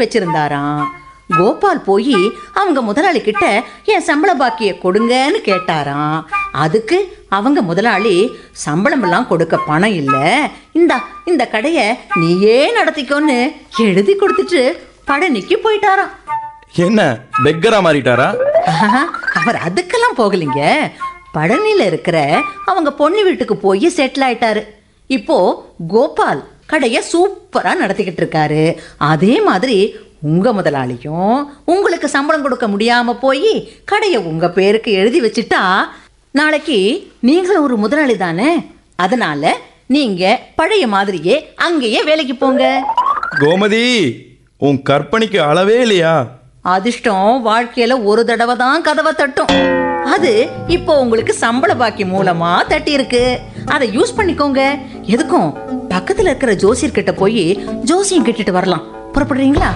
வச்சிருந்தாராம் கோபால் போய் அவங்க முதலாளி கிட்ட என் சம்பள பாக்கிய கொடுங்கன்னு கேட்டாராம் அதுக்கு அவங்க முதலாளி சம்பளம் எல்லாம் கொடுக்க பணம் இல்ல இந்தா இந்த கடையை நீயே நடத்திக்கோன்னு எழுதி கொடுத்துட்டு பழனிக்கு போயிட்டாராம் என்ன பெக்கரா மாறிட்டாரா ஆஹா, அவர் அதுக்கெல்லாம் போகலைங்க பழனியில இருக்கிற அவங்க பொண்ணு வீட்டுக்கு போய் செட்டில் ஆயிட்டாரு இப்போ கோபால் கடைய சூப்பரா நடத்திக்கிட்டு இருக்காரு அதே மாதிரி உங்க முதலாளியும் உங்களுக்கு சம்பளம் கொடுக்க முடியாம போய் கடையை உங்க பேருக்கு எழுதி வச்சுட்டா நாளைக்கு நீங்களும் ஒரு முதலாளி தானே அதனால நீங்க பழைய மாதிரியே அங்கேயே வேலைக்கு போங்க கோமதி உன் கற்பனைக்கு அளவே இல்லையா அதிர்ஷ்டம் வாழ்க்கையில ஒரு தடவை தான் கதவை தட்டும் அது இப்போ உங்களுக்கு சம்பள பாக்கி மூலமா தட்டி இருக்கு அதை யூஸ் பண்ணிக்கோங்க எதுக்கும் பக்கத்துல இருக்கிற ஜோசியர் கிட்ட போய் ஜோசியம் கேட்டுட்டு வரலாம் புறப்படுறீங்களா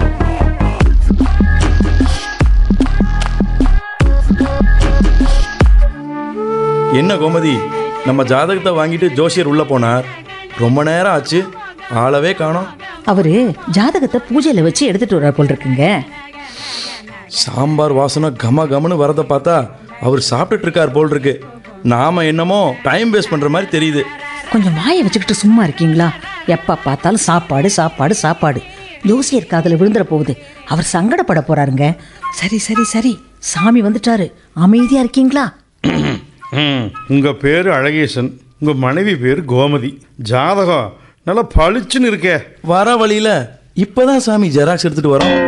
என்ன கோமதி நம்ம ஜாதகத்தை வாங்கிட்டு ஜோசியர் உள்ள போனார் ரொம்ப நேரம் ஆச்சு ஆளவே காணோம் அவரு ஜாதகத்தை பூஜையில வச்சு எடுத்துட்டு வர போல் இருக்குங்க சாம்பார் வாசனை கம கமன்னு வரத பார்த்தா அவர் சாப்பிட்டுட்டு இருக்கார் போல் இருக்கு நாம என்னமோ டைம் வேஸ்ட் பண்ற மாதிரி தெரியுது கொஞ்சம் வாயை வச்சுக்கிட்டு சும்மா இருக்கீங்களா எப்ப பார்த்தாலும் சாப்பாடு சாப்பாடு சாப்பாடு ஜோசியர் காதுல விழுந்துற போகுது அவர் சங்கடப்பட போறாருங்க சரி சரி சரி சாமி வந்துட்டாரு அமைதியா இருக்கீங்களா ம் உங்கள் பேர் அழகேசன் உங்கள் மனைவி பேர் கோமதி ஜாதகம் நல்லா பளிச்சுன்னு இருக்கே வர வழியில இப்பதான் சாமி ஜெராக்ஸ் எடுத்துட்டு வரோம்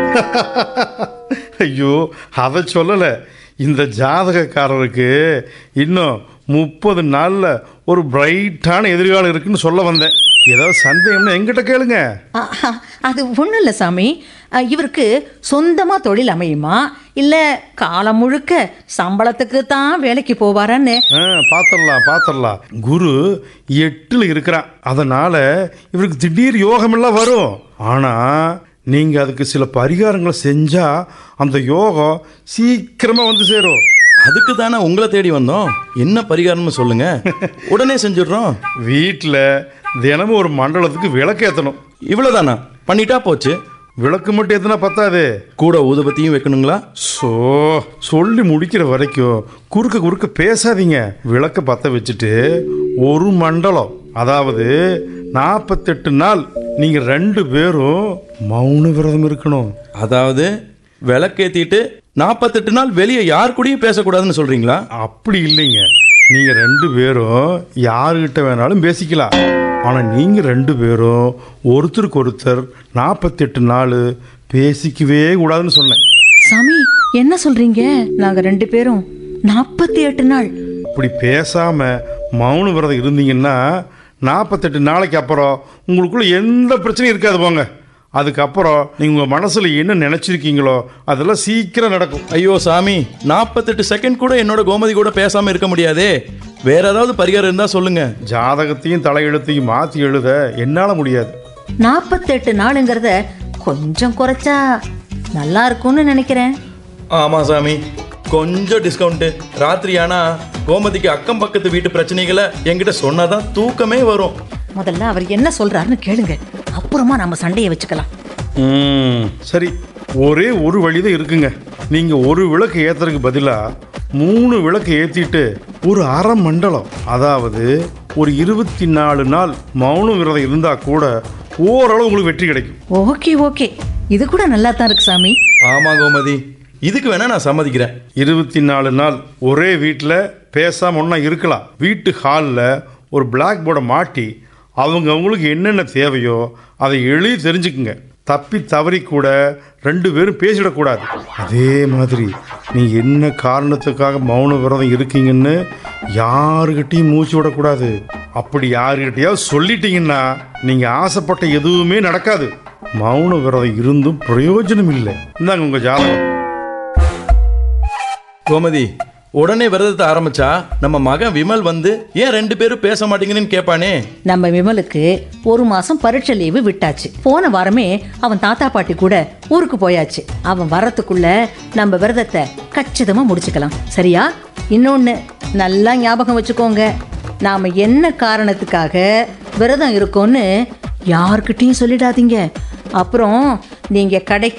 ஐயோ அதை சொல்லலை இந்த ஜாதகக்காரருக்கு இன்னும் முப்பது நாளில் ஒரு பிரைட்டான எதிர்காலம் இருக்குன்னு சொல்ல வந்தேன் ஏதாவது சந்தேகம்னா எங்கிட்ட கேளுங்க ஆ, ஆ, அது ஒன்றும் இல்லை சாமி ஆ, இவருக்கு சொந்தமாக தொழில் அமையுமா இல்லை காலம் முழுக்க சம்பளத்துக்கு தான் வேலைக்கு போவாரான்னு ஆ பார்த்துடலாம் பார்த்துடலாம் குரு எட்டில் இருக்கிறான் அதனால் இவருக்கு திடீர் யோகமெல்லாம் வரும் ஆனால் நீங்கள் அதுக்கு சில பரிகாரங்களை செஞ்சால் அந்த யோகம் சீக்கிரமாக வந்து சேரும் அதுக்கு தானே உங்களை தேடி வந்தோம் என்ன பரிகாரம்னு சொல்லுங்க உடனே செஞ்சிடுறோம் வீட்டில் தினமும் ஒரு மண்டலத்துக்கு விளக்கு ஏற்றணும் இவ்வளவுதானா பண்ணிட்டா போச்சு விளக்கு மட்டும் ஏற்றினா பத்தாது கூட ஊதுபத்தியும் வைக்கணுங்களா ஸோ சொல்லி முடிக்கிற வரைக்கும் குறுக்க குறுக்க பேசாதீங்க விளக்க பற்ற வச்சுட்டு ஒரு மண்டலம் அதாவது நாற்பத்தெட்டு நாள் நீங்கள் ரெண்டு பேரும் மௌன விரதம் இருக்கணும் அதாவது விளக்கேத்திட்டு நாற்பத்தெட்டு நாள் வெளியே யார் கூடயும் பேசக்கூடாதுன்னு சொல்றீங்களா அப்படி இல்லைங்க நீங்க ரெண்டு பேரும் யாருகிட்ட வேணாலும் பேசிக்கலாம் ஆனா நீங்க ரெண்டு பேரும் ஒருத்தருக்கு ஒருத்தர் நாற்பத்தெட்டு நாள் பேசிக்கவே கூடாதுன்னு சொன்னேன் சாமி என்ன சொல்றீங்க நாங்கள் ரெண்டு பேரும் நாற்பத்தி எட்டு நாள் அப்படி பேசாம மௌன விரதம் இருந்தீங்கன்னா நாற்பத்தெட்டு நாளைக்கு அப்புறம் உங்களுக்குள்ள எந்த பிரச்சனையும் இருக்காது போங்க அதுக்கப்புறம் நீங்க உங்க மனசுல என்ன நினைச்சிருக்கீங்களோ அதெல்லாம் சீக்கிரம் நடக்கும் ஐயோ சாமி நாற்பத்தெட்டு செகண்ட் கூட என்னோட கோமதி கூட பேசாம இருக்க முடியாதே வேற ஏதாவது பரிகாரம் இருந்தா சொல்லுங்க ஜாதகத்தையும் தலையெழுத்தையும் மாத்தி எழுத என்னால முடியாது நாற்பத்தெட்டு நாளுங்கிறத கொஞ்சம் குறைச்சா நல்லா இருக்கும்னு நினைக்கிறேன் ஆமா சாமி கொஞ்சம் டிஸ்கவுண்ட் ராத்திரி ஆனா கோமதிக்கு அக்கம் பக்கத்து வீட்டு பிரச்சனைகளை என்கிட்ட சொன்னாதான் தூக்கமே வரும் முதல்ல அவர் என்ன சொல்றாருன்னு கேளுங்க அப்புறமா நம்ம சண்டையை வச்சுக்கலாம் ம், சரி ஒரே ஒரு வழி தான் இருக்குங்க நீங்க ஒரு விளக்கு ஏத்துறதுக்கு பதிலா மூணு விளக்கு ஏத்திட்டு ஒரு அரை மண்டலம் அதாவது ஒரு இருபத்தி நாலு நாள் மௌன விரதம் இருந்தா கூட ஓரளவு உங்களுக்கு வெற்றி கிடைக்கும் ஓகே ஓகே இது கூட நல்லா தான் இருக்கு சாமி ஆமா கோமதி இதுக்கு வேணா நான் சம்மதிக்கிறேன் இருபத்தி நாலு நாள் ஒரே வீட்டில் பேசாம ஒன்றா இருக்கலாம் வீட்டு ஹாலில் ஒரு பிளாக் போர்டை மாட்டி அவங்க அவங்களுக்கு என்னென்ன தேவையோ அதை எழுதி தெரிஞ்சுக்குங்க தப்பி தவறி கூட ரெண்டு பேரும் பேசிடக்கூடாது அதே மாதிரி நீங்கள் என்ன காரணத்துக்காக மௌன விரதம் இருக்கீங்கன்னு யாருக்கிட்டையும் மூச்சு விடக்கூடாது அப்படி யாருக்கிட்டையாவது சொல்லிட்டீங்கன்னா நீங்கள் ஆசைப்பட்ட எதுவுமே நடக்காது மௌன விரதம் இருந்தும் பிரயோஜனம் இல்லை இந்தாங்க உங்கள் ஜாதகம் கோமதி உடனே விரதத்தை ஆரம்பிச்சா நம்ம மகன் விமல் வந்து ஏன் ரெண்டு பேரும் பேச மாட்டீங்கன்னு கேட்பானே நம்ம விமலுக்கு ஒரு மாசம் பரீட்சை லீவு விட்டாச்சு போன வாரமே அவன் தாத்தா பாட்டி கூட ஊருக்கு போயாச்சு அவன் வரத்துக்குள்ள நம்ம விரதத்தை கச்சிதமா முடிச்சுக்கலாம் சரியா இன்னொன்னு நல்லா ஞாபகம் வச்சுக்கோங்க நாம என்ன காரணத்துக்காக விரதம் இருக்கோம்னு யார்கிட்டயும் சொல்லிடாதீங்க அப்புறம் நீங்க கடைக்கு